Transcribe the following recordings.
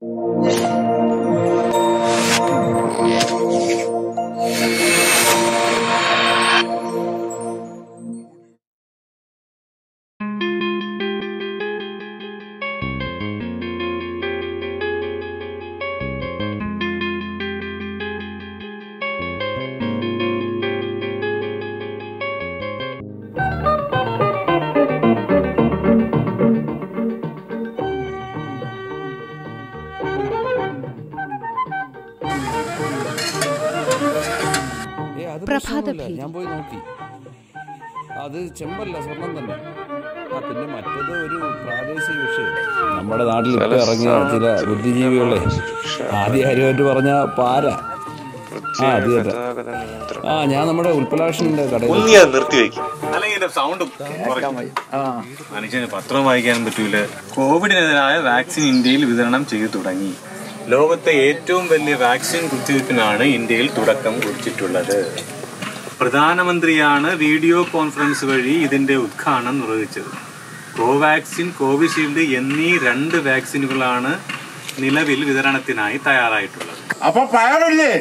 ഏ അത് പ്രഭാത പ്രശ്നമൊന്നുമില്ല ഭേരി. ഞാൻ പോയി നോക്കി അത് ചെമ്പല്ല സ്വർണം തന്നെ ആ പിന്നെ മറ്റേത് ഒരു പ്രാദേശിക വിഷയം നമ്മുടെ നാട്ടിൽ ഇപ്പൊ ഇറങ്ങിയ ചില ബുദ്ധിജീവികളെ ആദ്യകാര്യമായിട്ട് പറഞ്ഞ പാര ആ അത് തന്നെ ആ ഞാൻ നമ്മുടെ ഉൽപ്പലാക്ഷന്റെ കടയിൽ ഒന്നി അത് നിർത്തിവെക്കും അല്ലെങ്കിൽ എന്റെ സൗണ്ട് മനുഷ്യന് പത്രം വായിക്കാനും പറ്റൂല കോവിഡിനെതിരായ വാക്സിൻ ഇന്ത്യയിൽ വിതരണം ചെയ്തു തുടങ്ങി ലോകത്തെ ഏറ്റവും വലിയ വാക്സിൻ കുത്തിവയ്പ്പിനാണ് ഇന്ത്യയിൽ തുടക്കം കുറിച്ചിട്ടുള്ളത് പ്രധാനമന്ത്രിയാണ് വീഡിയോ കോൺഫറൻസ് വഴി ഇതിന്റെ ഉദ്ഘാടനം നിർവഹിച്ചത് കോവാക്സിൻ കോവിഷീൽഡ് എന്നീ രണ്ട് വാക്സിനുകളാണ് നിലവിൽ വിതരണത്തിനായി തയ്യാറായിട്ടുള്ളത് അപ്പൊ പയറില്ലേ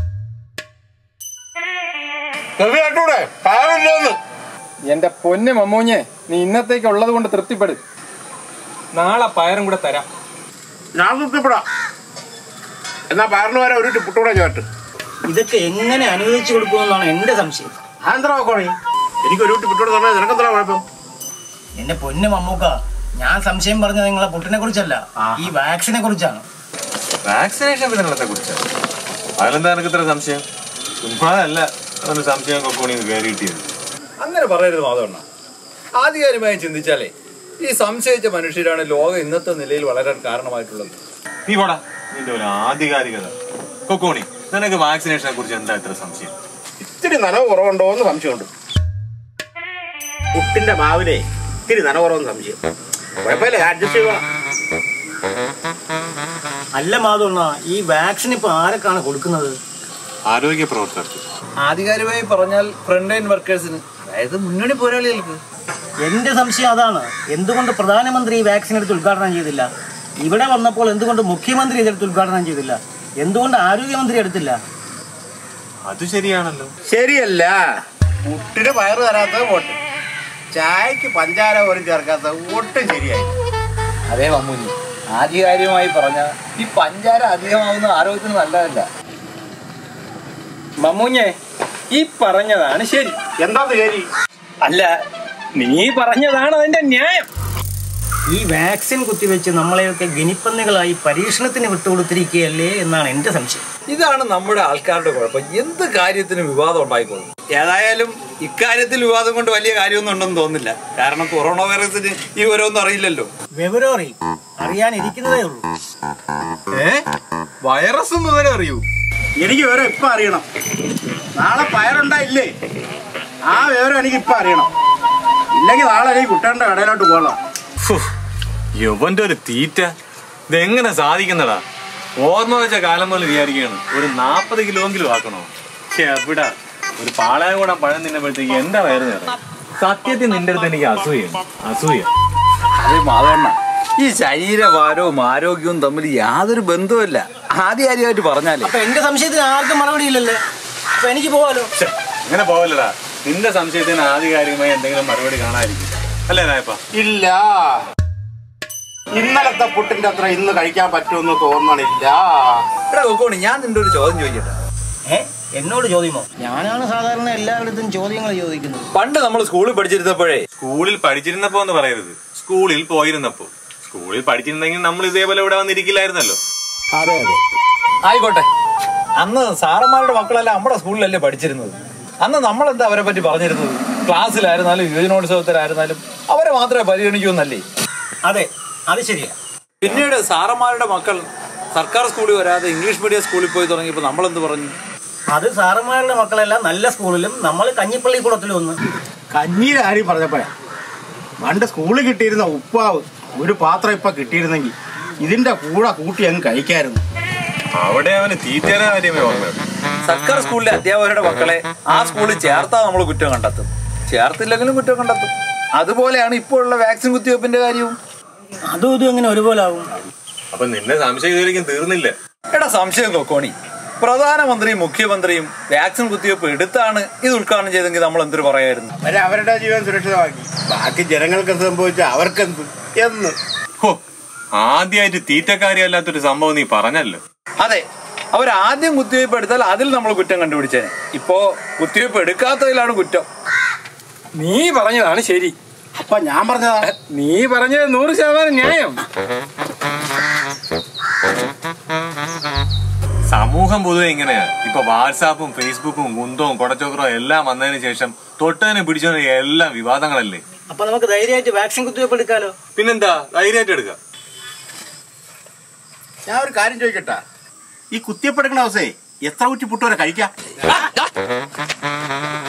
ചെവി കേട്ടൂടെ പയറില്ലെന്ന് എന്റെ പൊന്ന് മമ്മൂഞ്ഞെ നീ ഇന്നത്തേക്ക് ഉള്ളത് കൊണ്ട് തൃപ്തിപ്പെടും നാളെ പയറും കൂടെ തരാം ഞാൻ തൃപ്തിപ്പെടാം എന്നാ പയറിന് വരെ ഒരു ടിപ്പിട്ടൂടെ ചേർട്ട് ഇതൊക്കെ എങ്ങനെ അനുവദിച്ചു കൊടുക്കുമെന്നാണ് എന്റെ സംശയം ആന്ധ്ര കോണി എനിക്ക് ഒരു ടിപ്പിട്ടൂടെ തന്നെ നിനക്കെന്താ കുഴപ്പം എന്റെ പൊന്ന് മമ്മൂക്ക ഞാൻ സംശയം പറഞ്ഞത് നിങ്ങളെ പുട്ടിനെ കുറിച്ചല്ല ഈ വാക്സിനെ കുറിച്ചാണ് വാക്സിനേഷൻ വിതരണത്തെ കുറിച്ച് അതിലെന്താ എനിക്ക് ഇത്ര സംശയം ചുമ്മാ അല്ല ഒരു സംശയം കൊക്കോണി കയറി കിട്ടിയത് അങ്ങനെ പറയരുത് മാധവണ്ണ ആധികാരികമായി ചിന്തിച്ചാലേ ഈ സംശയിച്ച മനുഷ്യരാണ് ലോകം ഇന്നത്തെ നിലയിൽ വളരാൻ കാരണമായിട്ടുള്ളത് നീ പോടാ നിന്റെ ഒരു ആധികാരികത കൊക്കോണി നിനക്ക് വാക്സിനേഷനെ കുറിച്ച് എന്താ ഇത്ര സംശയം ഇത്തിരി നനവ് കുറവുണ്ടോ എന്ന് സംശയമുണ്ട് പുട്ടിന്റെ മാവിലെ ഇത്തിരി നനവ് കുറവെന്ന് സംശയം കുഴപ്പമില്ല അഡ്ജസ്റ്റ് ചെയ്തോളാം അല്ല മാധവണ്ണ ഈ വാക്സിൻ ഇപ്പൊ ആരൊക്കെയാണ് കൊടുക്കുന്നത് ആരോഗ്യ പ്രവർത്തകർക്ക് ആധികാരികമായി പറഞ്ഞാൽ ഫ്രണ്ട് ലൈൻ വർക്കേഴ്സിന് അതായത് മുന്നണി പോരാളികൾക്ക് എന്റെ സംശയം അതാണ് എന്തുകൊണ്ട് പ്രധാനമന്ത്രി ഈ വാക്സിൻ എടുത്ത് ഉദ്ഘാടനം ചെയ്തില്ല ഇവിടെ വന്നപ്പോൾ എന്തുകൊണ്ട് മുഖ്യമന്ത്രി ഇതെടുത്ത് ഉദ്ഘാടനം ചെയ്തില്ല എന്തുകൊണ്ട് ആരോഗ്യമന്ത്രി എടുത്തില്ല അത് ശരിയാണല്ലോ ശരിയല്ല പുട്ടിന് പയറ് തരാത്തത് പോട്ടെ ചായക്ക് പഞ്ചാര പോലും ചേർക്കാത്ത ഒട്ടും ശരിയായി അതേ മമ്മൂഞ്ഞി ആധികാരികമായി പറഞ്ഞ ഈ പഞ്ചാര അധികമാവുന്ന ആരോഗ്യത്തിന് നല്ലതല്ല മമ്മൂഞ്ഞെ ഈ പറഞ്ഞതാണ് ശരി എന്താ ശരി അല്ല നീ പറഞ്ഞതാണ് അതിന്റെ ന്യായം ഈ വാക്സിൻ കുത്തിവെച്ച് നമ്മളെയൊക്കെ ഗിനിപ്പന്നികളായി പരീക്ഷണത്തിന് വിട്ടുകൊടുത്തിരിക്കുകയല്ലേ എന്നാണ് എന്റെ സംശയം ഇതാണ് നമ്മുടെ ആൾക്കാരുടെ കുഴപ്പം എന്ത് കാര്യത്തിനും വിവാദം ഉണ്ടായിക്കോളും ഏതായാലും ഇക്കാര്യത്തിൽ വിവാദം കൊണ്ട് വലിയ കാര്യമൊന്നും ഉണ്ടെന്ന് തോന്നുന്നില്ല കാരണം കൊറോണ വൈറസിന് ഈ ഓരോന്നും അറിയില്ലല്ലോ വിവരം അറിയും അറിയാനിരിക്കുന്നതേ ഉള്ളൂ ഏ വൈറസും വിവരം അറിയൂ എനിക്ക് വിവരം ഇപ്പൊ അറിയണം നാളെ പയറുണ്ടായില്ലേ ആ വിവരം എനിക്ക് ഇപ്പൊ അറിയണം ഇല്ലെങ്കിൽ നാളെ എനിക്ക് കുട്ടേണ്ട കടയിലോട്ട് പോകണം യവന്റെ ഒരു തീറ്റ ഇതെങ്ങനെ സാധിക്കുന്നടാ ഓർമ്മ വെച്ച കാലം പോലെ വിചാരിക്കുകയാണ് ഒരു നാപ്പത് കിലോയെങ്കിലും ആക്കണോ പക്ഷെ എവിടാ ഒരു പാളയകൂടം പഴം തിന്നപ്പോഴത്തേക്ക് എന്റെ വയറ് നിറയും സത്യത്തിൽ നിന്റെ അടുത്ത് എനിക്ക് അസൂയാണ് അസൂയ അതെ മാധവണ്ണ ഈ ശരീരഭാരവും ആരോഗ്യവും തമ്മിൽ യാതൊരു ബന്ധവുമില്ല ആധികാരികമായിട്ട് പറഞ്ഞാലേ അപ്പൊ എന്റെ സംശയത്തിന് ആർക്കും മറുപടി ഇല്ലല്ലേ അപ്പൊ എനിക്ക് പോവാലോ ഛെ, അങ്ങനെ പോവല്ലടാ നിന്റെ സംശയത്തിന് ആധികാരികമായി എന്തെങ്കിലും മറുപടി കാണാതിരിക്കും അല്ലേ നായപ്പ ഇല്ല ഇന്നലത്തെ പുട്ടിന്റെ അത്ര ഇന്ന് കഴിക്കാൻ പറ്റുമെന്ന് തോന്നണില്ല എടാ കൊക്കോണി ഞാൻ നിന്റെ ഒരു ചോദ്യം ചോദിക്കട്ടെ ഏ എന്നോട് ചോദ്യമോ ഞാനാണ് സാധാരണ എല്ലായിടത്തും ചോദ്യങ്ങൾ ചോദിക്കുന്നത് പണ്ട് നമ്മൾ സ്കൂളിൽ പഠിച്ചിരുന്നപ്പോഴേ സ്കൂളിൽ പഠിച്ചിരുന്നപ്പോ എന്ന് പറയരുത് സ്കൂളിൽ പോയിരുന്നപ്പോ സ്കൂളിൽ പഠിച്ചിരുന്നെങ്കിൽ നമ്മൾ ഇതേപോലെ ഇവിടെ വന്നിരിക്കില്ലായിരുന്നല്ലോ അതെ അതെ ആയിക്കോട്ടെ അന്ന് സാറന്മാരുടെ മക്കളെല്ലാം നമ്മുടെ സ്കൂളിലല്ലേ പഠിച്ചിരുന്നത് അന്ന് നമ്മൾ എന്താ അവരെ പറ്റി പറഞ്ഞിരുന്നത് ക്ലാസ്സിലായിരുന്നാലും യുവജനോത്സവത്തിലായിരുന്നാലും അവരെ മാത്രമേ പരിഗണിക്കൂന്നല്ലേ അതെ അത് ശരിയാ പിന്നീട് സാറന്മാരുടെ മക്കൾ സർക്കാർ സ്കൂളിൽ വരാതെ ഇംഗ്ലീഷ് മീഡിയം സ്കൂളിൽ പോയി തുടങ്ങിയപ്പോൾ നമ്മൾ എന്ത് പറഞ്ഞു അത് സാറന്മാരുടെ മക്കളെല്ലാം നല്ല സ്കൂളിലും നമ്മൾ കഞ്ഞിപ്പള്ളി കൂടത്തിലും ഒന്ന് കഞ്ഞീരെ കാര്യം പറഞ്ഞപ്പോഴാ പണ്ട് സ്കൂളിൽ കിട്ടിയിരുന്ന ഉപ്പാവ് ഒരു പാത്രം ഇപ്പൊ കിട്ടിയിരുന്നെങ്കിൽ ഇതിന്റെ കൂടെ കൂട്ടി അങ്ങ് കഴിക്കായിരുന്നു അവിടെ അവന് തീറ്റയുടെ കാര്യമേ ഓർമ്മയുള്ളൂ സർക്കാർ സ്കൂളിലെ അധ്യാപകരുടെ മക്കളെ ആ സ്കൂളിൽ ചേർത്താ നമ്മൾ കുറ്റം കണ്ടെത്തും ചേർത്തില്ലെങ്കിലും കുറ്റം കണ്ടെത്തും അതുപോലെയാണ് ഇപ്പോൾ ഉള്ള വാക്സിൻ കുത്തിവെപ്പിന്റെ കാര്യവും അതും ഇതും എങ്ങനെ ഒരുപോലെ ആവും അപ്പൊ നിന്നെ സംശയം ഇതുവരെയും തീർന്നില്ല എടാ സംശയം കൊക്കോണി പ്രധാനമന്ത്രിയും മുഖ്യമന്ത്രിയും വാക്സിൻ കുത്തിവയ്പ്പ് എടുത്താണ് ഇത് ഉദ്ഘാടനം ചെയ്തെങ്കിൽ നമ്മൾ എന്തൊരു പറയായിരുന്നു അവരെ അവരുടെ ജീവൻ സുരക്ഷിതമാക്കി ബാക്കി ജനങ്ങൾക്ക് എന്ത് സംഭവിച്ച അവർക്കെന്ത് എന്ന് ഹോ ആദ്യമായിട്ട് തീറ്റക്കാരി അല്ലാത്തൊരു സംഭവം നീ പറഞ്ഞല്ലോ അതെ അവർ ആദ്യം കുത്തിവയ്പ്പ് എടുത്താൽ അതിൽ നമ്മൾ കുറ്റം കണ്ടുപിടിച്ചേനെ ഇപ്പോ കുത്തിവയ്പ്പ് എടുക്കാത്തതിലാണ് കുറ്റം നീ പറഞ്ഞതാണ് ശരി അപ്പൊ ഞാൻ പറഞ്ഞതാ നീ പറഞ്ഞത് നൂറ് ശതമാനം ന്യായം സമൂഹം പൊതുവെ ഇങ്ങനെയാ ഇപ്പൊ വാട്സാപ്പും ഫേസ്ബുക്കും കുന്തവും കൊടച്ചോക്കറോ എല്ലാം വന്നതിന് ശേഷം തൊട്ടതിനെ പിടിച്ചതിന് എല്ലാം വിവാദങ്ങളല്ലേ അപ്പൊ നമുക്ക് ധൈര്യമായിട്ട് വാക്സിൻ കുത്തിവയ്പ്പ് എടുക്കാലോ പിന്നെന്താ ധൈര്യമായിട്ട് എടുക്കാം ഞാൻ ഒരു കാര്യം ചോദിക്കട്ടാ ഈ കുത്തിയപ്പെടുക്കണ ദിവസേ എത്ര കുറ്റി പുട്ടുവരെ കഴിക്കാം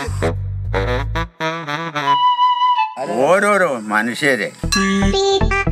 ഓരോരോ മനുഷ്യരെ